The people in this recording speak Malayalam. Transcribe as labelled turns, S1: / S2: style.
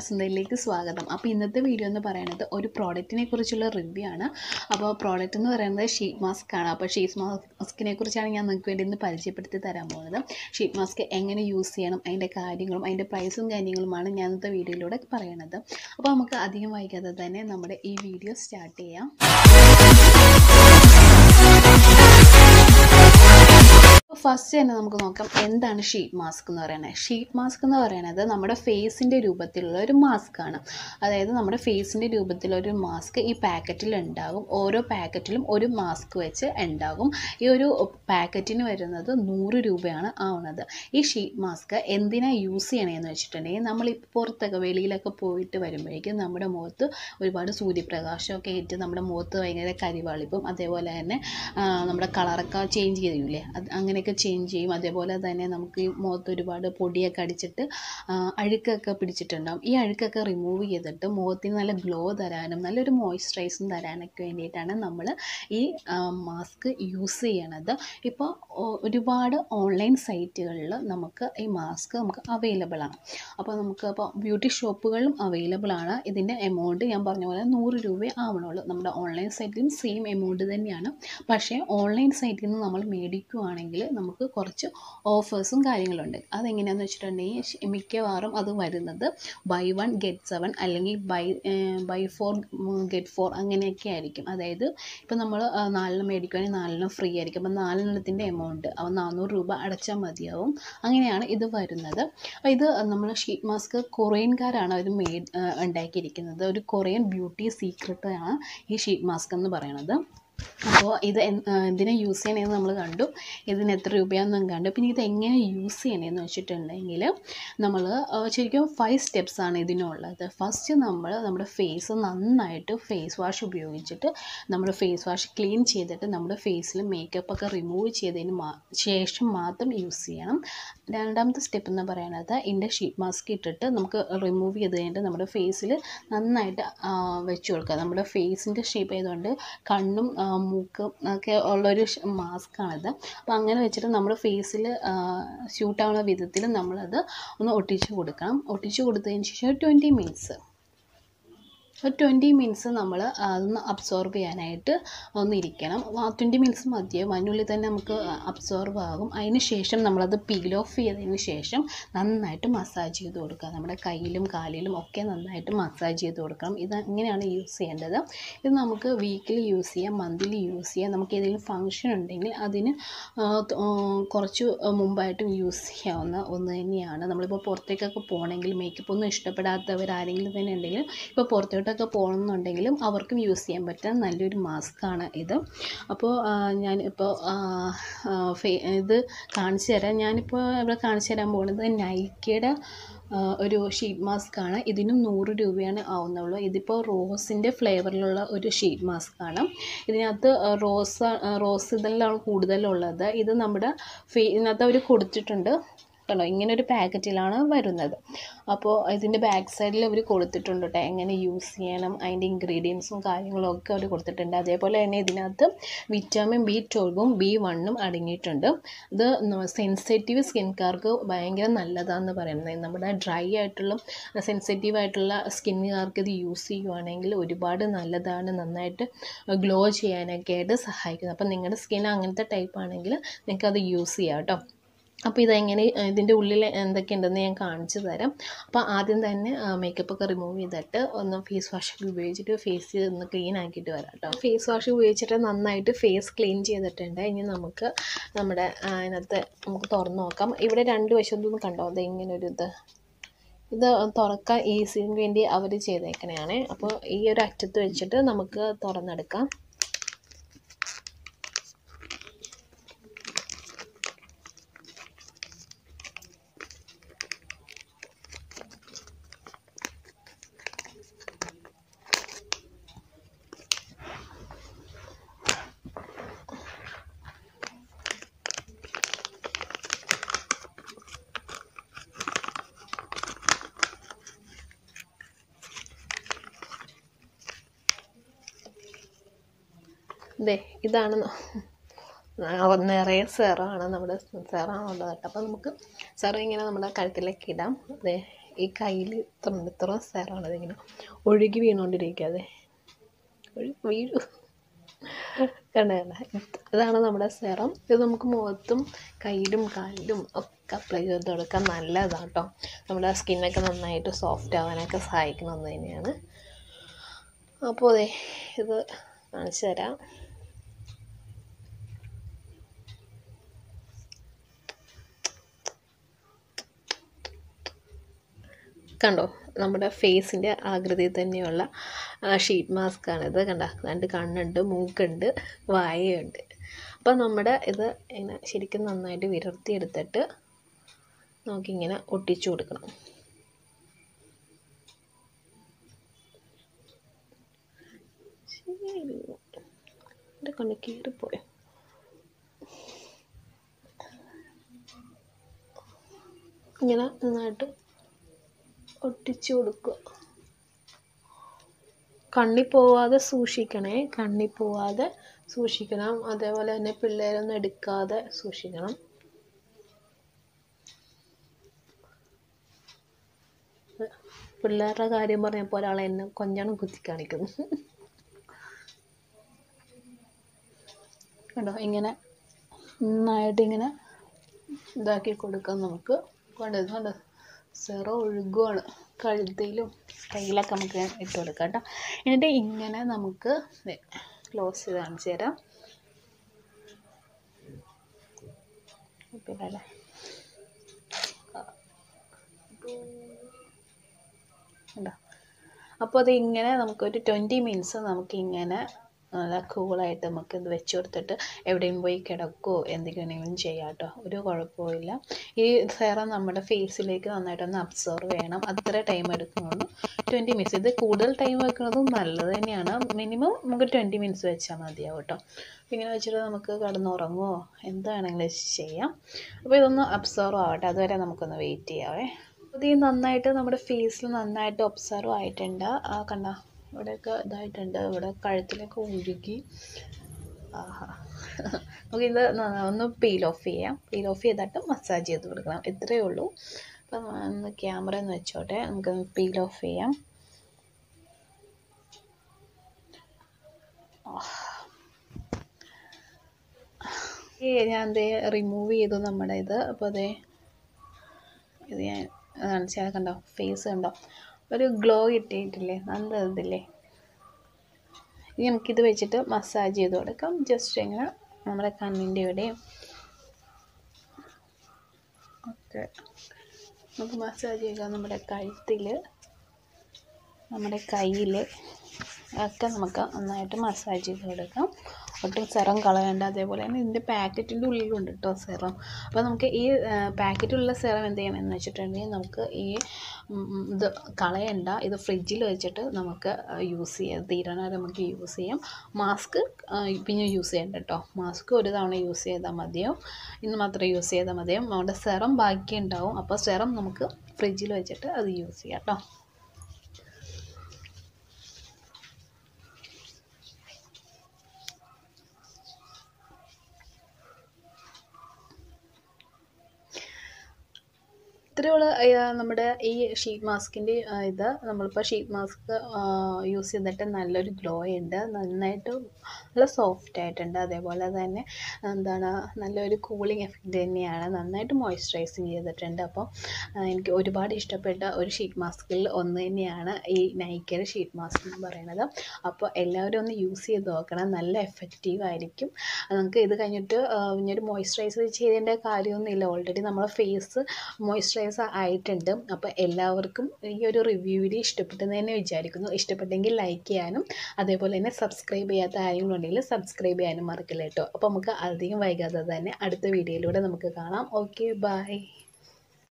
S1: വസുന്ധയിലേക്ക് സ്വാഗതം അപ്പോൾ ഇന്നത്തെ വീഡിയോ എന്ന് പറയുന്നത് ഒരു പ്രോഡക്റ്റിനെ കുറിച്ചുള്ള റിവ്യൂ ആണ് അപ്പോൾ പ്രോഡക്റ്റ് എന്ന് പറയുന്നത് ഷീറ്റ് മാസ്ക് ആണ് അപ്പോൾ ഷീറ്റ് മാസ്കിനെ കുറിച്ചാണ് ഞാൻ നിങ്ങൾക്ക് വേണ്ടി ഇന്ന് പരിചയപ്പെടുത്തി തരാൻ പോകുന്നത് ഷീറ്റ് മാസ്ക് എങ്ങനെ യൂസ് ചെയ്യണം അതിൻ്റെ കാര്യങ്ങളും അതിൻ്റെ പ്രൈസും കാര്യങ്ങളുമാണ് ഞാൻ ഇന്നത്തെ വീഡിയോയിലൂടെ പറയുന്നത് അപ്പോൾ നമുക്ക് അധികം വൈകാതെ തന്നെ നമ്മുടെ ഈ വീഡിയോ സ്റ്റാർട്ട് ചെയ്യാം ഫസ്റ്റ് തന്നെ നമുക്ക് നോക്കാം എന്താണ് ഷീറ്റ് മാസ്ക് എന്ന് പറയുന്നത് ഷീറ്റ് മാസ്ക് എന്ന് പറയുന്നത് നമ്മുടെ ഫേസിൻ്റെ രൂപത്തിലുള്ള ഒരു മാസ്ക് ആണ് അതായത് നമ്മുടെ ഫേസിൻ്റെ രൂപത്തിലുള്ള ഒരു മാസ്ക് ഈ പാക്കറ്റിൽ ഉണ്ടാകും ഓരോ പാക്കറ്റിലും ഒരു മാസ്ക് വെച്ച് ഉണ്ടാകും ഈ ഒരു പാക്കറ്റിന് വരുന്നത് നൂറ് രൂപയാണ് ആവുന്നത് ഈ ഷീറ്റ് മാസ്ക് എന്തിനാ യൂസ് ചെയ്യണമെന്ന് വെച്ചിട്ടുണ്ടെങ്കിൽ നമ്മൾ ഈ പുറത്തൊക്കെ വെളിയിലൊക്കെ പോയിട്ട് വരുമ്പോഴേക്കും നമ്മുടെ മുഖത്ത് ഒരുപാട് സൂര്യപ്രകാശമൊക്കെ ഏറ്റ് നമ്മുടെ മുഖത്ത് ഭയങ്കര കരിവാളിപ്പും അതേപോലെ തന്നെ നമ്മുടെ കളറൊക്കെ ചേഞ്ച് ചെയ്യൂലേ അത് അങ്ങനെയൊക്കെ ചേഞ്ച് ചെയ്യും അതേപോലെ തന്നെ നമുക്ക് ഈ മുഖത്ത് ഒരുപാട് പൊടിയൊക്കെ അടിച്ചിട്ട് അഴുക്കൊക്കെ പിടിച്ചിട്ടുണ്ടാവും ഈ അഴുക്കൊക്കെ റിമൂവ് ചെയ്തിട്ട് മുഖത്തിന് നല്ല ഗ്ലോ തരാനും നല്ലൊരു മോയ്സ്ചറൈസും തരാനൊക്കെ വേണ്ടിയിട്ടാണ് നമ്മൾ ഈ മാസ്ക് യൂസ് ചെയ്യണത് ഇപ്പോൾ ഒരുപാട് ഓൺലൈൻ സൈറ്റുകളിൽ നമുക്ക് ഈ മാസ്ക് നമുക്ക് അവൈലബിൾ ആണ് അപ്പോൾ നമുക്ക് അപ്പോൾ ബ്യൂട്ടി ഷോപ്പുകളിലും അവൈലബിൾ ആണ് ഇതിൻ്റെ എമൗണ്ട് ഞാൻ പറഞ്ഞ പോലെ നൂറ് രൂപ ആവണുള്ളൂ നമ്മുടെ ഓൺലൈൻ സൈറ്റിലും സെയിം എമൗണ്ട് തന്നെയാണ് പക്ഷേ ഓൺലൈൻ സൈറ്റിൽ നിന്ന് നമ്മൾ മേടിക്കുകയാണെങ്കിൽ നമുക്ക് കുറച്ച് ഓഫേഴ്സും കാര്യങ്ങളുണ്ട് അതെങ്ങനെയാണെന്ന് വെച്ചിട്ടുണ്ടെങ്കിൽ മിക്കവാറും അത് വരുന്നത് ബൈ വൺ ഗെറ്റ് സെവൻ അല്ലെങ്കിൽ buy buy four get four അങ്ങനെയൊക്കെ ആയിരിക്കും അതായത് ഇപ്പോൾ നമ്മൾ നാലിന് മേടിക്കുകയാണെങ്കിൽ നാലിന് ഫ്രീ ആയിരിക്കും അപ്പോൾ നാലിനത്തിൻ്റെ എമൗണ്ട് അപ്പോൾ നാനൂറ് രൂപ അടച്ചാൽ മതിയാവും അങ്ങനെയാണ് ഇത് വരുന്നത് അപ്പോൾ ഇത് നമ്മൾ ഷീറ്റ് മാസ്ക് കൊറിയൻകാരാണ് അവർ മേഡ് ഉണ്ടാക്കിയിരിക്കുന്നത് ഒരു കൊറിയൻ ബ്യൂട്ടി സീക്രട്ടാണ് ഈ ഷീറ്റ് മാസ്ക് എന്ന് പറയുന്നത് അപ്പോൾ ഇത് എന്തിനാ യൂസ് ചെയ്യണമെന്ന് നമ്മൾ കണ്ടു ഇതിന് എത്ര രൂപയാണെന്നും കണ്ടു പിന്നെ ഇത് എങ്ങനെ യൂസ് ചെയ്യണമെന്ന് വെച്ചിട്ടുണ്ടെങ്കിൽ നമ്മൾ ശരിക്കും ഫൈവ് സ്റ്റെപ്സ് ആണ് ഇതിനുള്ളത് ഫസ്റ്റ് നമ്മൾ നമ്മുടെ ഫേസ് നന്നായിട്ട് ഫേസ് വാഷ് ഉപയോഗിച്ചിട്ട് നമ്മുടെ ഫേസ് വാഷ് ക്ലീൻ ചെയ്തിട്ട് നമ്മുടെ ഫേസിൽ മേക്കപ്പ് ഒക്കെ റിമൂവ് ചെയ്തതിന് ശേഷം മാത്രം യൂസ് ചെയ്യണം രണ്ടാമത്തെ സ്റ്റെപ്പ് എന്ന് പറയുന്നത് ഇതിൻ്റെ ഷീറ്റ് മാസ്ക് ഇട്ടിട്ട് നമുക്ക് റിമൂവ് ചെയ്ത് കഴിഞ്ഞിട്ട് നമ്മുടെ ഫേസിൽ നന്നായിട്ട് വെച്ച് കൊടുക്കുക നമ്മുടെ ഫേസിൻ്റെ ഷേപ്പ് ആയതുകൊണ്ട് കണ്ണും മൂക്ക് ഒക്കെ ഉള്ളൊരു മാസ്കാണിത് അപ്പോൾ അങ്ങനെ വെച്ചിട്ട് നമ്മുടെ ഫേസിൽ സ്യൂട്ടാവുന്ന വിധത്തിൽ നമ്മളത് ഒന്ന് ഒട്ടിച്ച് കൊടുക്കണം ഒട്ടിച്ച് കൊടുത്തതിന് ശേഷം ട്വൻറ്റി മിനിറ്റ്സ് ഒരു ട്വൻറ്റി മിനിറ്റ്സ് നമ്മൾ അതൊന്ന് അബ്സോർബ് ചെയ്യാനായിട്ട് ഒന്ന് ഇരിക്കണം ട്വൻറ്റി മിനിറ്റ്സ് മതിയാവും അതിനുള്ളിൽ തന്നെ നമുക്ക് അബ്സോർബ് ആകും അതിന് ശേഷം നമ്മളത് പീൽ ഓഫ് ചെയ്തതിന് ശേഷം നന്നായിട്ട് മസാജ് ചെയ്ത് കൊടുക്കുക നമ്മുടെ കയ്യിലും കാലിലും ഒക്കെ നന്നായിട്ട് മസാജ് ചെയ്ത് കൊടുക്കണം ഇത് ഇങ്ങനെയാണ് യൂസ് ചെയ്യേണ്ടത് ഇത് നമുക്ക് വീക്കിലി യൂസ് ചെയ്യാം മന്ത്ലി യൂസ് ചെയ്യാം നമുക്ക് ഏതെങ്കിലും ഫങ്ഷൻ ഉണ്ടെങ്കിൽ അതിന് കുറച്ച് മുമ്പായിട്ടും യൂസ് ചെയ്യാവുന്ന ഒന്ന് തന്നെയാണ് നമ്മളിപ്പോൾ പുറത്തേക്കൊക്കെ പോകണമെങ്കിൽ മേക്കപ്പ് ഒന്നും ഇഷ്ടപ്പെടാത്തവർ ആരെങ്കിലും തന്നെ ഉണ്ടെങ്കിൽ ഇപ്പോൾ പുറത്തോട്ട് ഒക്കെ പോകണമെന്നുണ്ടെങ്കിലും അവർക്കും യൂസ് ചെയ്യാൻ പറ്റുന്ന നല്ലൊരു മാസ്കാണ് ഇത് അപ്പോൾ ഞാൻ ഇപ്പോൾ ഇത് കാണിച്ചു തരാം ഞാനിപ്പോൾ ഇവിടെ കാണിച്ചു തരാൻ പോകുന്നത് നൈക്കയുടെ ഒരു ഷീറ്റ് മാസ്ക് ആണ് ഇതിനും നൂറ് രൂപയാണ് ആവുന്നുള്ളൂ ഇതിപ്പോൾ റോസിൻ്റെ ഫ്ലേവറിലുള്ള ഒരു ഷീറ്റ് മാസ്ക് ആണ് ഇതിനകത്ത് റോസ് റോസ് ഇതെല്ലാം കൂടുതലുള്ളത് ഇത് നമ്മുടെ ഫേ ഇതിനകത്ത് അവർ കൊടുത്തിട്ടുണ്ട് കണ്ടോ ഇങ്ങനെ ഒരു പാക്കറ്റിലാണ് വരുന്നത് അപ്പോൾ ഇതിൻ്റെ ബാക്ക് സൈഡിൽ അവർ കൊടുത്തിട്ടുണ്ട് കേട്ടോ എങ്ങനെ യൂസ് ചെയ്യണം അതിൻ്റെ ഇൻഗ്രീഡിയൻസും കാര്യങ്ങളും ഒക്കെ അവർ കൊടുത്തിട്ടുണ്ട് അതേപോലെ തന്നെ ഇതിനകത്ത് വിറ്റാമിൻ ബി ട്വൽവും ബി വണ്ണും അടങ്ങിയിട്ടുണ്ട് ഇത് സെൻസിറ്റീവ് സ്കിൻകാർക്ക് ഭയങ്കര നല്ലതാണെന്ന് പറയുന്നത് നമ്മുടെ ഡ്രൈ ആയിട്ടുള്ള സെൻസിറ്റീവ് ആയിട്ടുള്ള സ്കിന്നുകാർക്ക് ഇത് യൂസ് ചെയ്യുവാണെങ്കിൽ ഒരുപാട് നല്ലതാണ് നന്നായിട്ട് ഗ്ലോ ചെയ്യാനൊക്കെ ആയിട്ട് സഹായിക്കുന്നത് അപ്പം നിങ്ങളുടെ സ്കിൻ അങ്ങനത്തെ ടൈപ്പ് ആണെങ്കിൽ നിങ്ങൾക്ക് അത് യൂസ് ചെയ്യാം കേട്ടോ അപ്പോൾ ഇതെങ്ങനെ ഇതിൻ്റെ ഉള്ളിൽ എന്തൊക്കെയുണ്ടെന്ന് ഞാൻ കാണിച്ചു തരാം അപ്പോൾ ആദ്യം തന്നെ മേക്കപ്പ് ഒക്കെ റിമൂവ് ചെയ്തിട്ട് ഒന്ന് ഫേസ് വാഷ് ഒക്കെ ഉപയോഗിച്ചിട്ട് ഫേസ് ഒന്ന് ക്ലീൻ ആക്കിയിട്ട് വരാം കേട്ടോ ഫേസ് വാഷ് ഉപയോഗിച്ചിട്ട് നന്നായിട്ട് ഫേസ് ക്ലീൻ ചെയ്തിട്ടുണ്ട് ഇനി നമുക്ക് നമ്മുടെ അതിനകത്ത് നമുക്ക് തുറന്ന് നോക്കാം ഇവിടെ രണ്ട് വശത്തൊന്നും കണ്ടോ അത് ഇങ്ങനെ ഒരു ഇത് ഇത് തുറക്കാൻ ഈസിന് വേണ്ടി അവർ ചെയ്തേക്കണയാണ് അപ്പോൾ ഈ ഒരു അറ്റത്ത് വെച്ചിട്ട് നമുക്ക് തുറന്നെടുക്കാം ഇതേ ഇതാണ് നിറയെ സെറാണ് നമ്മുടെ സെറാണുള്ളത് കേട്ടോ അപ്പോൾ നമുക്ക് സെറ ഇങ്ങനെ നമ്മുടെ കഴുത്തിലേക്ക് ഇടാം അതെ ഈ കയ്യിൽ ഇത്ര ഇത്ര സെറാണ് ഇതിങ്ങനെ ഒഴുകി വീണുകൊണ്ടിരിക്കാതെ ഒഴുകി വീഴു കണ്ട കണ്ട ഇതാണ് നമ്മുടെ സെറം ഇത് നമുക്ക് മുഖത്തും കയ്യിലും കാലിലും ഒക്കെ അപ്ലൈ ചെയ്ത് കൊടുക്കാൻ നല്ലതാണ് കേട്ടോ നമ്മുടെ സ്കിന്നൊക്കെ നന്നായിട്ട് സോഫ്റ്റ് ആവാനൊക്കെ സഹായിക്കുന്ന ഒന്ന് തന്നെയാണ് അപ്പോൾ അതെ ഇത് കാണിച്ചു തരാം കണ്ടോ നമ്മുടെ ഫേസിൻ്റെ ആകൃതിയിൽ തന്നെയുള്ള ഷീറ്റ് മാസ്ക് ആണിത് കണ്ട രണ്ട് കണ്ണുണ്ട് മൂക്കുണ്ട് വായയുണ്ട് അപ്പോൾ നമ്മുടെ ഇത് ഇങ്ങനെ ശരിക്കും നന്നായിട്ട് വിടർത്തിയെടുത്തിട്ട് നമുക്കിങ്ങനെ ഒട്ടിച്ചു കൊടുക്കണം എൻ്റെ കണ്ണ് കീറിപ്പോയോ ഇങ്ങനെ നന്നായിട്ട് ഒട്ടിച്ചു കൊടുക്കുക കണ്ണി പോവാതെ സൂക്ഷിക്കണേ കണ്ണി പോവാതെ സൂക്ഷിക്കണം അതേപോലെ തന്നെ പിള്ളേരൊന്നും എടുക്കാതെ സൂക്ഷിക്കണം പിള്ളേരുടെ കാര്യം പറഞ്ഞപ്പോൾ ഒരാൾ എന്നെ കൊഞ്ഞണം കുത്തി കാണിക്കുന്നു കണ്ടോ ഇങ്ങനെ നന്നായിട്ട് ഇങ്ങനെ ഇതാക്കി കൊടുക്കാം നമുക്ക് കണ്ടത് കണ്ടോ സെറ ഒഴുകുവാണ് കഴുത്തിലും കയ്യിലൊക്കെ നമുക്ക് ഇട്ട് കൊടുക്കാം കേട്ടോ എന്നിട്ട് ഇങ്ങനെ നമുക്ക് ക്ലോസ് ചെയ്ത് കാണിച്ചു തരാം കുഴപ്പമില്ലല്ലേ കണ്ടോ അപ്പോൾ അത് ഇങ്ങനെ നമുക്കൊരു ട്വൻറ്റി മിനിറ്റ്സ് നമുക്കിങ്ങനെ നല്ല കൂളായിട്ട് നമുക്ക് ഇത് വെച്ച് കൊടുത്തിട്ട് എവിടെയും പോയി കിടക്കുകയോ എന്തെങ്കിലും ചെയ്യാം കേട്ടോ ഒരു കുഴപ്പമില്ല ഈ സെറം നമ്മുടെ ഫേസിലേക്ക് നന്നായിട്ടൊന്ന് അബ്സോർവ് ചെയ്യണം അത്ര ടൈം എടുക്കുന്നുള്ളൂ ട്വൻറ്റി മിനിറ്റ്സ് ഇത് കൂടുതൽ ടൈം വെക്കുന്നതും നല്ലത് തന്നെയാണ് മിനിമം നമുക്ക് ട്വൻറ്റി മിനിറ്റ്സ് വെച്ചാൽ മതിയാവും കേട്ടോ ഇങ്ങനെ വെച്ചിട്ട് നമുക്ക് കിടന്നുറങ്ങുമോ എന്താണെങ്കിലും ചെയ്യാം അപ്പോൾ ഇതൊന്ന് അബ്സോർവ് ആവട്ടെ അതുവരെ നമുക്കൊന്ന് വെയിറ്റ് ചെയ്യാവേ ഇത് നന്നായിട്ട് നമ്മുടെ ഫേസിൽ നന്നായിട്ട് ഒബ്സർവ് ആയിട്ടുണ്ട് ആ കണ്ട ഇവിടെയൊക്കെ ഇതായിട്ടുണ്ട് ഇവിടെ കഴുത്തിലൊക്കെ ഒഴുകി ആഹാ നമുക്കിത് ഒന്ന് പീൽ ഓഫ് ചെയ്യാം പീൽ ഓഫ് ചെയ്തിട്ട് മസാജ് ചെയ്ത് കൊടുക്കണം ഇത്രയേ ഉള്ളൂ അപ്പം ഒന്ന് ക്യാമറ ഒന്ന് വെച്ചോട്ടെ നമുക്ക് പീൽ ഓഫ് ചെയ്യാം ഞാൻ അതേ റിമൂവ് ചെയ്തു നമ്മുടെ ഇത് അപ്പോൾ അതേ ഇത് ഞാൻ കാണിച്ചാൽ കണ്ടോ ഫേസ് കണ്ടോ ഒരു ഗ്ലോ കിട്ടിയിട്ടില്ലേ നല്ല ഇതില്ലേ ഇനി നമുക്കിത് വെച്ചിട്ട് മസാജ് ചെയ്ത് കൊടുക്കാം ജസ്റ്റ് ഇങ്ങനെ നമ്മുടെ കണ്ണിൻ്റെ ഇവിടെയും ഒക്കെ നമുക്ക് മസാജ് ചെയ്യാം നമ്മുടെ കഴുത്തിൽ നമ്മുടെ കയ്യിൽ ഒക്കെ നമുക്ക് നന്നായിട്ട് മസാജ് ചെയ്ത് കൊടുക്കാം ഒട്ടും സെറം കളയണ്ട അതേപോലെ തന്നെ ഇതിൻ്റെ പാക്കറ്റിൻ്റെ ഉള്ളിലുണ്ട് കേട്ടോ സെറം അപ്പോൾ നമുക്ക് ഈ പാക്കറ്റിലുള്ള സെറം എന്ത് ചെയ്യണമെന്ന് വെച്ചിട്ടുണ്ടെങ്കിൽ നമുക്ക് ഈ ഇത് കളയണ്ട ഇത് ഫ്രിഡ്ജിൽ വെച്ചിട്ട് നമുക്ക് യൂസ് ചെയ്യാം തീരണവരെ നമുക്ക് യൂസ് ചെയ്യാം മാസ്ക് പിന്നെ യൂസ് ചെയ്യണ്ട കേട്ടോ മാസ്ക് ഒരു തവണ യൂസ് ചെയ്താൽ മതിയോ ഇന്ന് മാത്രം യൂസ് ചെയ്താൽ മതിയോ നമ്മുടെ സെറം ബാക്കി ഉണ്ടാവും അപ്പോൾ സെറം നമുക്ക് ഫ്രിഡ്ജിൽ വെച്ചിട്ട് അത് യൂസ് ചെയ്യാം കേട്ടോ ഇത്രയുള്ള നമ്മുടെ ഈ ഷീറ്റ് മാസ്കിൻ്റെ ഇത് നമ്മളിപ്പോൾ ഷീറ്റ് മാസ്ക് യൂസ് ചെയ്തിട്ട് നല്ലൊരു ഗ്ലോ ഉണ്ട് നന്നായിട്ട് നല്ല സോഫ്റ്റ് ആയിട്ടുണ്ട് അതേപോലെ തന്നെ എന്താണ് നല്ലൊരു കൂളിംഗ് എഫക്റ്റ് തന്നെയാണ് നന്നായിട്ട് മോയ്സ്ചറൈസിങ് ചെയ്തിട്ടുണ്ട് അപ്പോൾ എനിക്ക് ഒരുപാട് ഇഷ്ടപ്പെട്ട ഒരു ഷീറ്റ് മാസ്കിൽ ഒന്ന് തന്നെയാണ് ഈ നൈക്കയുടെ ഷീറ്റ് മാസ്ക് എന്ന് പറയുന്നത് അപ്പോൾ എല്ലാവരും ഒന്ന് യൂസ് ചെയ്ത് നോക്കണം നല്ല എഫക്റ്റീവ് ആയിരിക്കും നമുക്ക് ഇത് കഴിഞ്ഞിട്ട് പിന്നെ ഒരു മോയ്സ്ചറൈസർ ചെയ്തതിൻ്റെ കാര്യമൊന്നുമില്ല ഓൾറെഡി നമ്മുടെ ഫേസ് മോയ്സ്ചറൈസ് ആയിട്ടുണ്ട് അപ്പോൾ എല്ലാവർക്കും ഈ ഒരു റിവ്യൂ വീഡിയോ ഇഷ്ടപ്പെട്ടെന്ന് തന്നെ വിചാരിക്കുന്നു ഇഷ്ടപ്പെട്ടെങ്കിൽ ലൈക്ക് ചെയ്യാനും അതേപോലെ തന്നെ സബ്സ്ക്രൈബ് ചെയ്യാത്ത ആരെങ്കിലും ഉണ്ടെങ്കിൽ സബ്സ്ക്രൈബ് ചെയ്യാനും മറക്കില്ല കേട്ടോ അപ്പോൾ നമുക്ക് അധികം വൈകാതെ തന്നെ അടുത്ത വീഡിയോയിലൂടെ നമുക്ക് കാണാം ഓക്കെ ബൈ